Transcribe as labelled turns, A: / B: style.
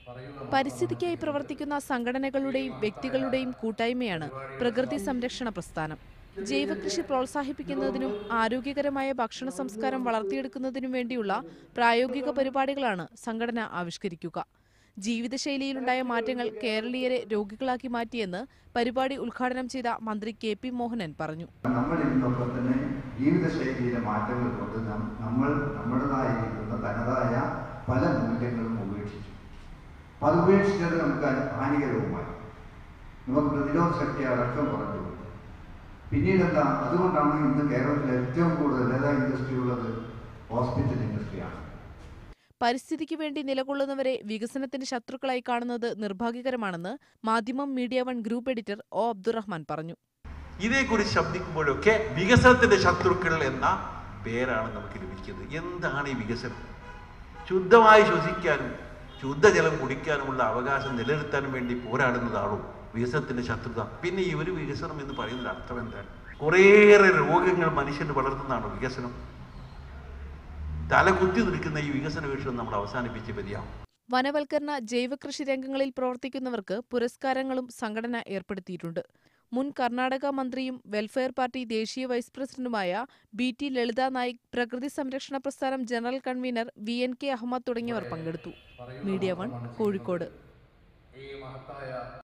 A: പരിസ്ഥിതിക്കായി പ്രവർത്തിക്കുന്ന സംഘടനകളുടെയും വ്യക്തികളുടെയും കൂട്ടായ്മയാണ് പ്രകൃതി സംരക്ഷണ പ്രസ്ഥാനം ജൈവകൃഷി പ്രോത്സാഹിപ്പിക്കുന്നതിനും ആരോഗ്യകരമായ ഭക്ഷണ സംസ്കാരം വളർത്തിയെടുക്കുന്നതിനും വേണ്ടിയുള്ള പ്രായോഗിക പരിപാടികളാണ് സംഘടന ആവിഷ്കരിക്കുക ജീവിതശൈലിയിലുണ്ടായ മാറ്റങ്ങൾ കേരളീയരെ രോഗികളാക്കി മാറ്റിയെന്ന് പരിപാടി ഉദ്ഘാടനം ചെയ്ത മന്ത്രി കെ പി മോഹനൻ പറഞ്ഞു
B: നമ്മൾ ഇന്നൊക്കെ തന്നെ ജീവിതശൈലിയിലെ മാറ്റങ്ങൾ കൊണ്ട് നം- നമ്മൾ നമ്മുടേതായിരിക്കുന്ന തനതായ പല മൂല്യങ്ങളും ഉപേക്ഷിച്ചു അപ്പം അത് ഉപേക്ഷിച്ചത് നമുക്ക് അത് ഹാനികരവുമായി നമുക്ക് പ്രതിരോധ ശക്തി അടക്കം കുറഞ്ഞു പിന്നീട് എന്താ അതുകൊണ്ടാണ് ഇന്ന് കേരളത്തിൽ ഏറ്റവും കൂടുതൽ ഏതാ ഇൻഡസ്ട്രി ഉള്ളത് ഹോസ്പിറ്റൽ ഇൻഡസ്ട്രിയാണ്
A: പരിസ്ഥിതിക്ക് വേണ്ടി നിലകൊള്ളുന്നവരെ വികസനത്തിന്റെ ശത്രുക്കളായി കാണുന്നത് നിർഭാഗ്യകരമാണെന്ന് Madhyamam media one group editor O Abdurahman പറഞ്ഞു
C: ഇതേക്കുറിച്ച് ശബ്ദിക്കുമ്പോഴൊക്കെ വികസനത്തിന്റെ ശത്രുക്കൾ എന്ന പേരാണ് നമുക്ക് ലഭിക്കുന്നത് എന്താണ് ഈ വികസനം ശുദ്ധമായി ശ്വസിക്കാനും ശുദ്ധജലം കുടിക്കാനുമുള്ള അവകാശം നിലനിർത്താനും വേണ്ടി പോരാടുന്നതാണോ വികസനത്തിന്റെ ശത്രുത പിന്നെ ഈ ഒരു വികസനം എന്ന് പറയുന്നതിന്റെ അർത്ഥം എന്താണ് കുറേയേറെ രോഗങ്ങൾ മനുഷ്യന് വളർത്തുന്നതാണോ വികസനം തല കുത്തി നിൽക്കുന്ന ഈ വികസന വീക്ഷണം നമ്മൾ അവസാനിപ്പിച്ച് മതിയാവും
A: വനവൽക്കരണ ജൈവകൃഷി രംഗങ്ങളിൽ പ്രവർത്തിക്കുന്നവർക്ക് പുരസ്കാരങ്ങളും സംഘടന ഏർപ്പെടുത്തിയിട്ടുണ്ട് മുൻ കർണാടക മന്ത്രിയും വെൽഫെയർ പാർട്ടി ദേശീയ വൈസ് പ്രസിഡന്റുമായ ബി ടി ലളിത നായിക് പ്രകൃതി സംരക്ഷണ പ്രസ്ഥാനം general convener V N K Ahammed തുടങ്ങിയവർ പങ്കെടുത്തു മീഡിയ വൺ കോഴിക്കോട്